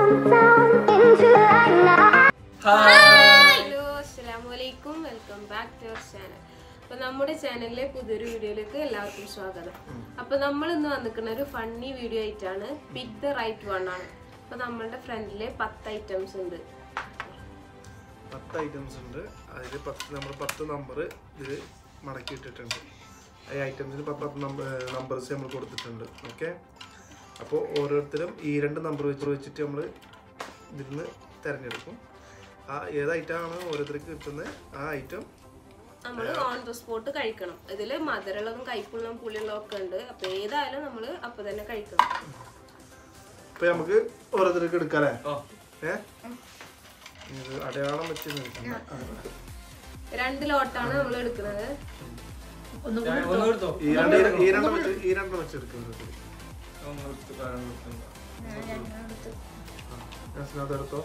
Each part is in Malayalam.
ഹലോ അസ്സലാമലൈക്കും welcome back to our channel അപ്പൊ നമ്മുടെ ചാനലിലെ പുതിയൊരു വീഡിയോയിലേക്ക് എല്ലാവർക്കും സ്വാഗതം അപ്പൊ നമ്മൾ ഇന്ന് വന്നിക്കുന്ന ഒരു ഫണ്ണി വീഡിയോ ആയിട്ടാണ് പിക്ക് ദ റൈറ്റ് വൺ ആണ് അപ്പൊ നമ്മളുടെ ഫ്രണ്ടില് പത്ത് ഐറ്റംസ് ഉണ്ട് പത്ത് ഐറ്റംസ് ഉണ്ട് അതിൽ പത്ത് നമ്മൾ പത്ത് നമ്പർ ഇതിൽ മടക്കി ഇട്ടിട്ടുണ്ട് ഈ ഐറ്റംസിന് പത്ത് പത്ത് നമ്പേഴ്സ് നമ്മൾ കൊടുത്തിട്ടുണ്ട് ഓക്കെ അപ്പോൾ ഓരോരുത്തരും ഈ രണ്ട് നമ്പർ വെച്ച് വെച്ചിട്ട് നമ്മൾ ഇതിൽ നിന്ന് തിരഞ്ഞെടുക്കും ആ ഏത് ഐറ്റമാണ് ഓരോരുത്തർക്ക് കിട്ടുന്നത് ആ ഐറ്റം നമ്മൾ ഓൺ ദ സ്പോട്ട് കഴിക്കണം ഇതില് മധുരമുള്ളതും കയ്പുള്ളതും പുളിയുള്ളതും ഒക്കെ ഉണ്ട് അപ്പൊ ഏതായാലും നമ്മൾ അപ്പൊ തന്നെ കഴിക്കണം ഇപ്പൊ നമുക്ക് ഓരോരുത്തർക്ക് എടുക്കാല്ലേ ഏ ഇത് അടയാളം വെച്ച് നിൽക്കണ്ട. രണ്ട് ലോട്ടാണ് നമ്മൾ എടുക്കുന്നത് ഈ രണ്ട് ഈ രണ്ടെണ്ണം വെച്ച് ഈ രണ്ടെണ്ണം വെച്ച് എടുക്കുന്നത് മനസ്സിനകത്ത് എടുത്തോ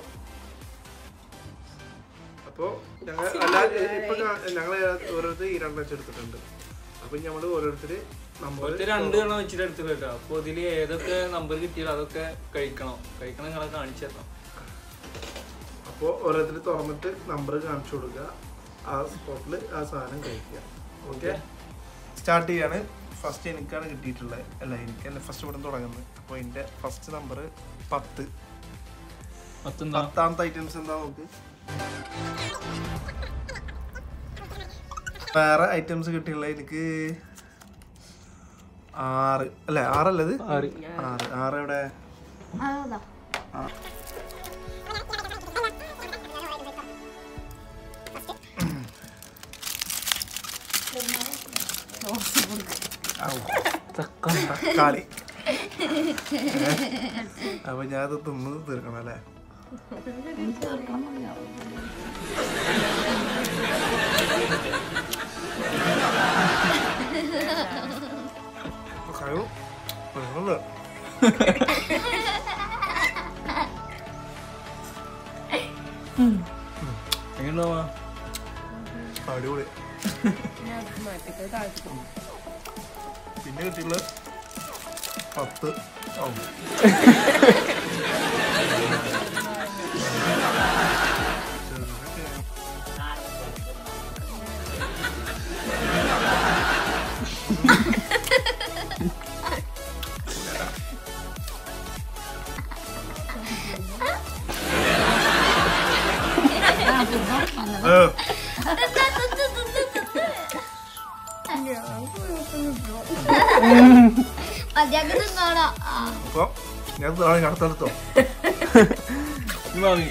അപ്പോ ഞങ്ങൾ എല്ലാ ഇപ്പൊ ഞങ്ങൾ ഓരോരുത്തർ ഈ രണ്ടെണ്ണം വെച്ച് എടുത്തിട്ടുണ്ട് അപ്പൊ ഞമ്മള് ഓരോരുത്തര് നമ്പർ ഒരു രണ്ട് എണ്ണം വെച്ചിട്ട് എടുത്ത് കേട്ടോ അപ്പൊ ഇതില് ഏതൊക്കെ നമ്പർ കിട്ടിയാലും അതൊക്കെ കഴിക്കണം കഴിക്കണം നിങ്ങളെ കാണിച്ചു തരണം അപ്പോൾ ഓരോരുത്തർ തുറന്നിട്ട് നമ്പർ കാണിച്ചു കൊടുക്കുക ആ സ്പോട്ടിൽ ആ സാധനം കഴിക്കുക ഓക്കെ സ്റ്റാർട്ട് ചെയ്യാണ് ഫസ്റ്റ് എനിക്കാണ് കിട്ടിയിട്ടുള്ളത് അല്ല എനിക്കല്ല ഫസ്റ്റ് ഇവിടെ തുടങ്ങുന്നത് അപ്പോൾ എൻ്റെ ഫസ്റ്റ് നമ്പർ പത്ത് പത്തെന്താ പത്താമത്തെ ഐറ്റംസ് എന്താ നോക്ക് വേറെ ഐറ്റംസ് കിട്ടിയുള്ള എനിക്ക് ആറ് അല്ലേ ആറല്ലത് ആറ് ആറ് എവിടെ ആ. ഔ. തക്കാളി അപ്പൊ ഞാൻ അത് തിന്ന് തീർക്കണം അല്ലേ കഴിവ് പ്രശ്നമില്ല എങ്ങനെയുണ്ടാവാ അടിപൊളി പിന്നെ കിട്ടിയുള്ള പത്ത് ഓ ഏ മര്യാദ തിന്നോടാ അപ്പൊ ഞാൻ നാളെ അടുത്തടുത്തോ വാങ്ങി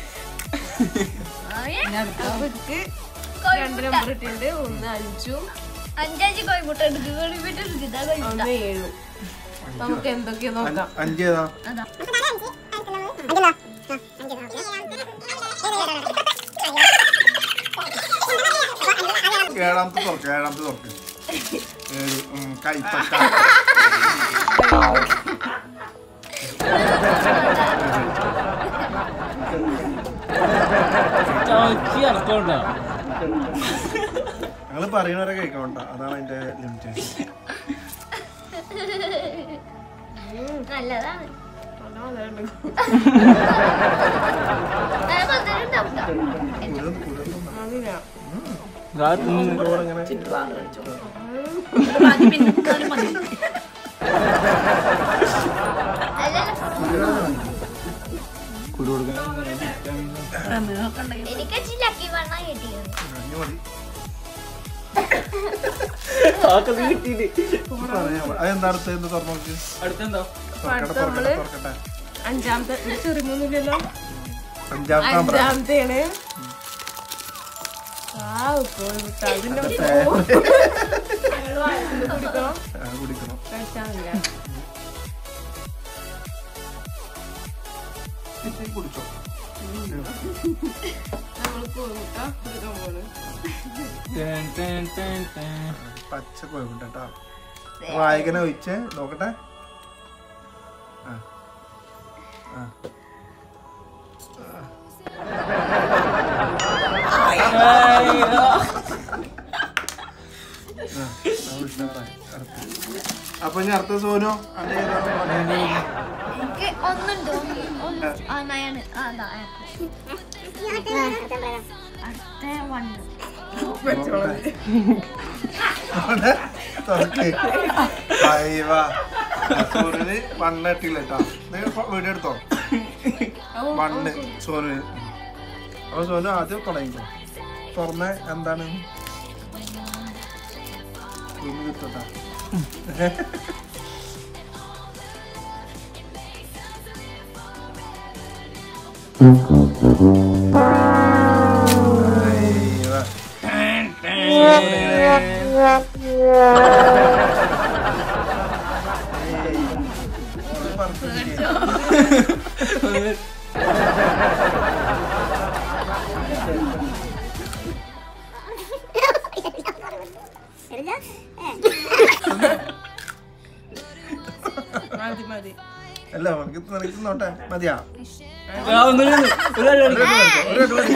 രണ്ട് നമ്പർ ഇട്ടിട്ടുണ്ട് ഒന്ന് അഞ്ചും അഞ്ചാഞ്ച് കോഴിമുട്ട എടുക്കുക കോഴിമുട്ട എടുക്കുക ഇതാ കോഴിമുട്ട ഒന്ന് ഏഴും നമുക്ക് എന്തൊക്കെയാ നോക്കാം അഞ്ച് ഏതാ അതാ ഏഴാമത്തെ തുറക്ക് ഏഴാമത്തെ തുറക്ക് ഏഴ് ഉം, കൈപ്പക്ക ഇറക്കണ്ട ഞങ്ങള് പറയുന്നവരെ കഴിക്കണ്ട അതാണ് അതിന്റെ ലിമിറ്റേഷൻ നല്ലതാണ് അതാണ് നല്ല മധുരം ഉണ്ടാവും അതിനാ എനിക്ക് ലക്കി വണ്ണ കിട്ടിയത് അഞ്ഞു മതി കിട്ടിയിട്ട് പറയാം. അതെന്താ അടുത്ത് എന്ത് തുറന്നു നോക്ക് അടുത്തെന്താ തുറക്കട്ടെ തുറക്കട്ടെ തുറക്കട്ടെ അഞ്ചാമത്തെ ഇത് ചെറുമൊന്നുമില്ലല്ലോ അഞ്ചാമത്തെ നമ്പർ അഞ്ചാമത്തെയാണ് ആ കോഴിമുട്ട അതിന്റെ കുടിക്കണം കുടിക്കണം കഴിച്ചാന്നില്ല ഇത് കുടിച്ചോ നമ്മൾ കോഴിമുട്ട കുടിക്കാൻ പോണ് ടെൻ, ടെൻ, ടെൻ, ടെൻ. പച്ച കോഴിമുട്ട കേട്ടോ വായകനെ ഒഴിച്ച് നോക്കട്ടെ ആ ആ ആ, അത് ഉഷാറായി. അടുത്ത. അപ്പൊ ഇനി അടുത്ത സോനോ അന്റെ ഏതാ? എനിക്ക് ഒന്നുണ്ടോ ആ നയാണ് ആ അതാ അടുത്ത വണ്ട് തുറക്ക് അയ്യവാ സോനുവിന് മണ്ണ് ഇട്ടില്ല കേട്ടോ നിങ്ങൾ വീഡിയോ എടുത്തോ മണ്ണ് സോനുവിന് അപ്പൊ സോനു ആദ്യം തുടങ്ങിക്കോ തുറന്ന എന്താണ് ഒന്ന് കിട്ടട്ടാ അയ്യവാ അല്ല അവർക്ക് നിനക്ക് നോട്ടെ മതിയാ ഒരു വട്ടം മതി.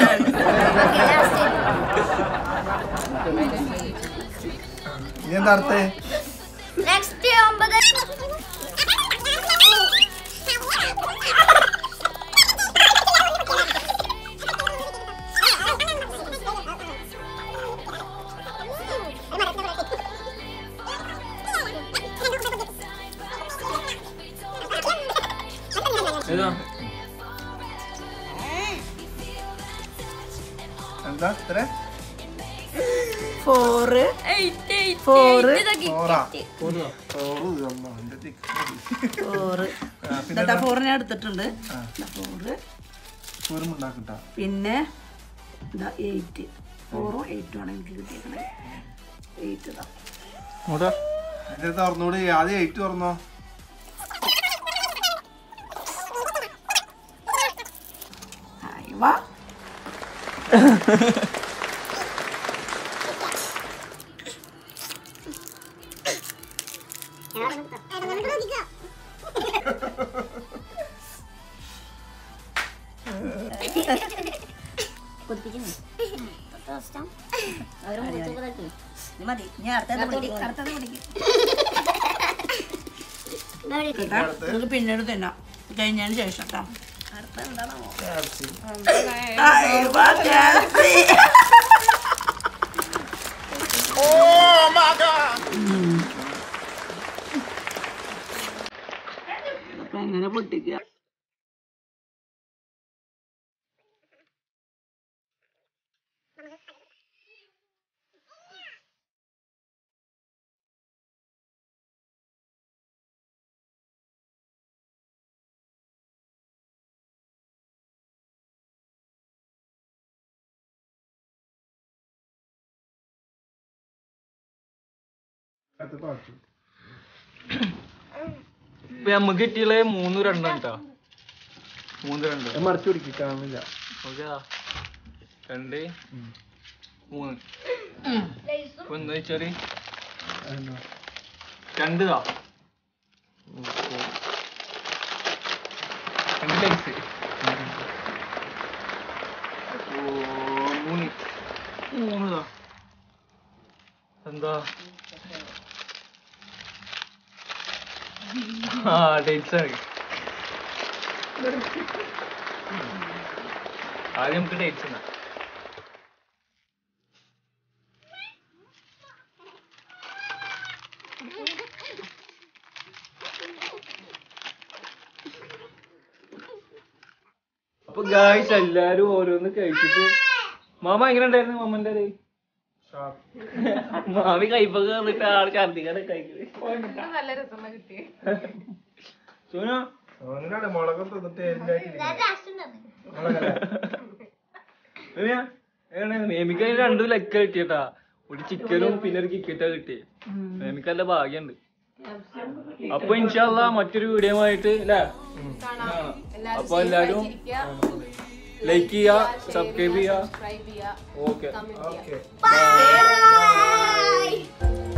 ഇനി എന്താ അർത്ഥേ നെക്സ്റ്റ് ഒമ്പത് ഏതാ എന്താ ഇത്ര ഫോറ് എയ്റ്റ് ഫോറ് ചോറാ ചോറ് തന്നോ എന്റെ തിക്ക് ഫോറ് ആ, പിന്നെ ഇതാ ഫോറ് ഞാൻ എടുത്തിട്ടുണ്ട് ആ. ഇതാ ഫോറ് ചോറും ഉണ്ടാക്കട്ടാ പിന്നെ ഇതാ എയ്റ്റ് ഫോറും എയ്റ്റും ആണ് എനിക്ക് കിട്ടിയേക്കണേ എയ്റ്റ് ഇതാ ഇങ്ങോട്ടാ എന്റെ തുറന്നൂടി ആദ്യം എയ്റ്റ് തുറന്നോ ഹായ് വാ ഇത് മതി ഞാൻ അടുത്തത് പിടിക്കും അടുത്തത് പിടിക്കും കേട്ടാ നിങ്ങൾക്ക് പിന്നീട് തിന്നാം കഴിഞ്ഞതിന് ശേഷം കേട്ടോ അടുത്ത എന്താണോ ഹായ് വാ ചാൻസി അപ്പൊ എങ്ങനെ പൊട്ടിക്കുക അത് ബാക്കി ഇപ്പൊ നമുക്ക് കിട്ടിയുള്ളത് മൂന്ന് രണ്ടാണ് കേട്ടോ മൂന്ന് രണ്ട് ഞാൻ മറിച്ച് പിടിക്കും കാണുന്നില്ല ഓക്കേതാ രണ്ട് മൂന്ന് ഇപ്പൊ എന്താ വെച്ചാല് അതെന്താ? രണ്ട് ഇതാ രണ്ട് ലൈസ് അപ്പോ മൂന്ന് മൂന്ന് ഇതാ എന്താ ആ ഡേറ്റ്സ് ആണ് ആദ്യം നമുക്ക് ഡേറ്റ്സ് എന്നാ അപ്പൊ ഗായ്സ് എല്ലാരും ഓരോന്ന് കഴിച്ചിട്ട് മാമ എങ്ങനെ ഉണ്ടായിരുന്നു മാമന്റെ അത് ഷാർപ്പ് മാമി കൈപ്പൊക്കെ വന്നിട്ട് ആള് ഛർദിക്കാതെ കഴിക്കുന്നത് നല്ല രസം കിട്ടി സോന അവനാണ് മുളകം തിന്നിട്ട് എരിഞ്ഞായിട്ടിരിക്കുന്നത്. സോനിയ എങ്ങനെ മേമിക്ക് രണ്ടു ലെക്ക കിട്ടിയട്ടാ ഒരു ചിക്കനും പിന്നെ ഒരു കിക്കറ്റാ കിട്ടിയേ മേമിക്ക് നല്ല ഭാഗ്യണ്ട് അപ്പൊ ഇൻഷാല്ല മറ്റൊരു വീഡിയോ ആയിട്ട് അല്ലേ കാണാം അപ്പൊ എല്ലാരും ലൈക്ക് ചെയ്യാ സബ്സ്ക്രൈബ് ചെയ്യാ സബ്സ്ക്രൈബ് ചെയ്യുക ഓക്കെ കമന്റ് ചെയ്യുക ഓക്കെ ബൈ